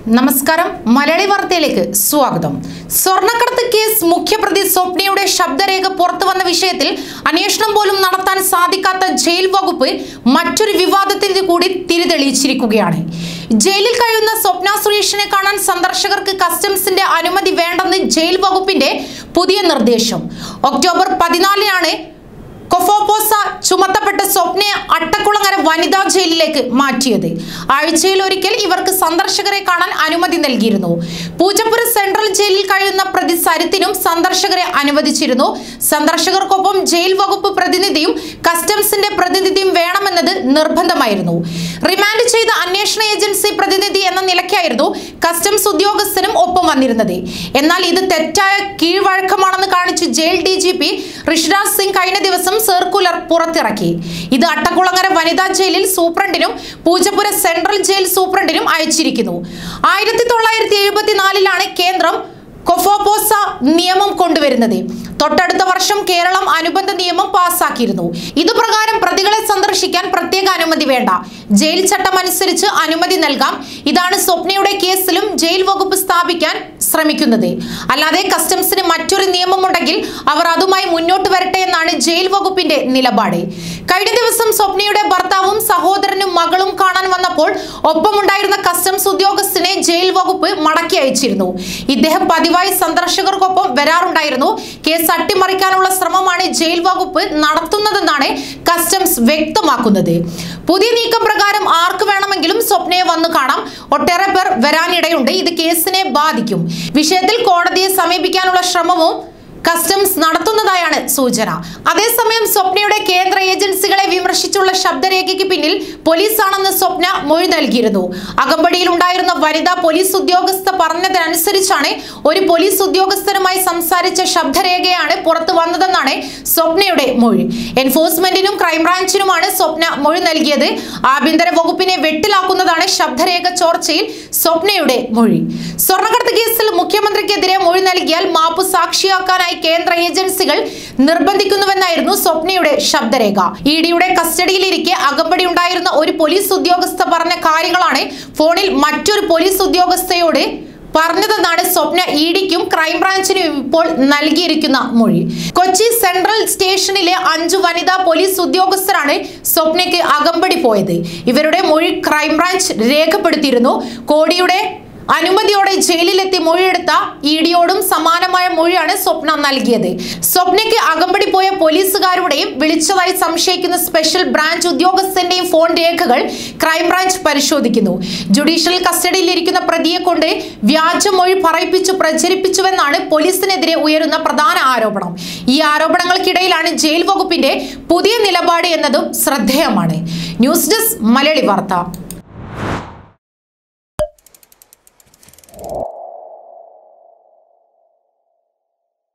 നമസ്കാരം മലയാളി വാർത്തയിലേക്ക് സ്വാഗതം സ്വർണ്ണക്കടത്ത് കേസ് മുഖ്യപ്രതി സ്വപ്നയുടെ ശബ്ദരേഖ പുറത്തു വന്ന വിഷയത്തിൽ അന്വേഷണം പോലും നടത്താൻ സാധിക്കാത്ത ജയിൽ വകുപ്പ് മറ്റൊരു വിവാദത്തിന് കൂടി തിരിതെളിയിച്ചിരിക്കുകയാണ് ജയിലിൽ കഴിയുന്ന സ്വപ്ന സുരേഷിനെ കാണാൻ സന്ദർശകർക്ക് കസ്റ്റംസിന്റെ അനുമതി വേണ്ടെന്ന് ജയിൽ വകുപ്പിന്റെ പുതിയ നിർദ്ദേശം ഒക്ടോബർ പതിനാലിനാണ് കൊഫോപ്പോസ ചുമത്തപ്പെട്ട സ്വപ്നയെ അട്ടക്കുളങ്ങര വനിതാ ജയിലിലേക്ക് മാറ്റിയത് ആഴ്ചയിൽ ഒരിക്കൽ ഇവർക്ക് സന്ദർശകരെ കാണാൻ അനുമതി നൽകിയിരുന്നു പൂജപ്പുര സെൻട്രൽ ജയിലിൽ കഴിയുന്ന പ്രതി സരിത്തിനും സന്ദർശകരെ അനുവദിച്ചിരുന്നു സന്ദർശകർക്കൊപ്പം ജയിൽ വകുപ്പ് പ്രതിനിധിയും കസ്റ്റംസിന്റെ പ്രതിനിധിയും വേണമെന്നത് നിർബന്ധമായിരുന്നു റിമാൻഡ് ചെയ്ത അന്വേഷണ ഏജൻസി പ്രതിനിധി എന്ന നിലയ്ക്കായിരുന്നു കസ്റ്റംസ് ഉദ്യോഗസ്ഥനും ഒപ്പം വന്നിരുന്നത് എന്നാൽ ഇത് തെറ്റായ കീഴ്വഴക്കമാണെന്ന് കാണിച്ച് jail D G P Rishiraj Singh കഴിഞ്ഞ ദിവസം സർക്കുലർ പുറത്തിറക്കി ഇത് അട്ടക്കുളങ്ങര വനിതാ ജയിലിൽ സൂപ്രണ്ടിനും പൂജപ്പുര സെൻട്രൽ ജയിൽ സൂപ്രണ്ടിനും അയച്ചിരിക്കുന്നു ആയിരത്തി തൊള്ളായിരത്തി എഴുപത്തിനാലിലാണ് കേന്ദ്രം കൊഫോപോസ നിയമം കൊണ്ടുവരുന്നത് തൊട്ടടുത്ത വർഷം കേരളം അനുബന്ധ നിയമം പാസാക്കിയിരുന്നു ഇതുപ്രകാരം പ്രതികളെ സന്ദർശിക്കാൻ പ്രത്യേക അനുമതി വേണ്ട ജയിൽ ചട്ടം അനുസരിച്ച് അനുമതി നൽകാം ഇതാണ് സ്വപ്നയുടെ കേസിലും ജയിൽ വകുപ്പ് സ്ഥാപിക്കാൻ ശ്രമിക്കുന്നത് അല്ലാതെ കസ്റ്റംസിന് മറ്റൊരു നിയമമുണ്ടെങ്കിൽ അവർ അതുമായി മുന്നോട്ട് വരട്ടെ എന്നാണ് ജയിൽ വകുപ്പിന്റെ നിലപാട് കഴിഞ്ഞ ദിവസം സ്വപ്നയുടെ ഭർത്താവും സഹോദരനും മകളും കാണാൻ വന്നപ്പോൾ ഒപ്പമുണ്ടായിരുന്ന കസ്റ്റംസ് ഉദ്യോഗസ്ഥനെ ജയിൽ വകുപ്പ് മടക്കി അയച്ചിരുന്നു ഇദ്ദേഹം പതിവായി സന്ദർശകർക്കൊപ്പം വരാറുണ്ടായിരുന്നു കേസ് അട്ടിമറിക്കാനുള്ള ശ്രമമാണ് ജയിൽ വകുപ്പ് നടത്തുന്നതെന്നാണ് കസ്റ്റംസ് വ്യക്തമാക്കുന്നത് പുതിയ നീക്കം പ്രകാരം ആർക്ക് വേണമെങ്കിലും സ്വപ്നയെ വന്നു കാണാം ഒട്ടേറെ പേർ വരാനിടയുണ്ട് ഇത് കേസിനെ ബാധിക്കും വിഷയത്തിൽ കോടതിയെ സമീപിക്കാനുള്ള ശ്രമവും കസ്റ്റംസ് നടത്തുന്നതായാണ് സൂചന അതേസമയം സ്വപ്നയുടെ കേന്ദ്ര ഏജൻസികളെ വിമർശിച്ചുള്ള ശബ്ദരേഖയ്ക്ക് പിന്നിൽ പോലീസാണെന്ന് സ്വപ്ന മൊഴി നൽകിയിരുന്നു അകമ്പടിയിൽ ഉണ്ടായിരുന്ന വനിതാ പോലീസ് ഉദ്യോഗസ്ഥ പറഞ്ഞതനുസരിച്ചാണ് ഒരു പോലീസ് ഉദ്യോഗസ്ഥരുമായി സംസാരിച്ച ശബ്ദരേഖയാണ് പുറത്തു വന്നതെന്നാണ് സ്വപ്നയുടെ മൊഴി എൻഫോഴ്സ്മെന്റിനും ക്രൈംബ്രാഞ്ചിനുമാണ് സ്വപ്ന മൊഴി നൽകിയത് ആഭ്യന്തര വകുപ്പിനെ വെട്ടിലാക്കുന്നതാണ് ശബ്ദരേഖ ചോർച്ചയിൽ സ്വപ്നയുടെ മൊഴി സ്വർണ്ണക്കടത്ത് കേസിൽ മുഖ്യമന്ത്രിക്കെതിരെ മൊഴി നൽകിയാൽ മാപ്പ് സാക്ഷിയാക്കാനായി കേന്ദ്ര ഏജൻസികൾ നിർബന്ധിക്കുന്നുവെന്നായിരുന്നു സ്വപ്നയുടെ ശബ്ദരേഖ ഇ ഡിയുടെ കസ്റ്റഡിയിലിരിക്കെ അകമ്പടി ഉണ്ടായിരുന്ന ഒരു പോലീസ് ഉദ്യോഗസ്ഥ പറഞ്ഞ കാര്യങ്ങളാണ് ഫോണിൽ മറ്റൊരു പോലീസ് ഉദ്യോഗസ്ഥയോട് പറഞ്ഞതെന്നാണ് സ്വപ്ന ഇ ഡിക്കും ക്രൈംബ്രാഞ്ചിനും ഇപ്പോൾ നൽകിയിരിക്കുന്ന മൊഴി കൊച്ചി സെൻട്രൽ സ്റ്റേഷനിലെ അഞ്ചു വനിതാ പോലീസ് ഉദ്യോഗസ്ഥരാണ് സ്വപ്നയ്ക്ക് അകമ്പടി പോയത് ഇവരുടെ മൊഴി ക്രൈംബ്രാഞ്ച് രേഖപ്പെടുത്തിയിരുന്നു കോടിയുടെ അനുമതിയോടെ ജയിലിലെത്തി മൊഴിയെടുത്ത ഇ ഡിയോടും സമാനമായ മൊഴിയാണ് സ്വപ്ന നൽകിയത് സ്വപ്നയ്ക്ക് അകമ്പടി പോയ പോലീസുകാരുടെയും വിളിച്ചതായി സംശയിക്കുന്ന സ്പെഷ്യൽ ബ്രാഞ്ച് ഉദ്യോഗസ്ഥന്റെയും ഫോൺ രേഖകൾ ക്രൈംബ്രാഞ്ച് പരിശോധിക്കുന്നു ജുഡീഷ്യൽ കസ്റ്റഡിയിലിരിക്കുന്ന പ്രതിയെ കൊണ്ട് വ്യാജമൊഴി പറയിപ്പിച്ചു പ്രചരിപ്പിച്ചുവെന്നാണ് പോലീസിനെതിരെ ഉയരുന്ന പ്രധാന ആരോപണം ഈ ആരോപണങ്ങൾക്കിടയിലാണ് ജയിൽ വകുപ്പിന്റെ പുതിയ നിലപാട് എന്നതും ശ്രദ്ധേയമാണ് ന്യൂസ് ഡെസ്ക് മലയാളി വാർത്ത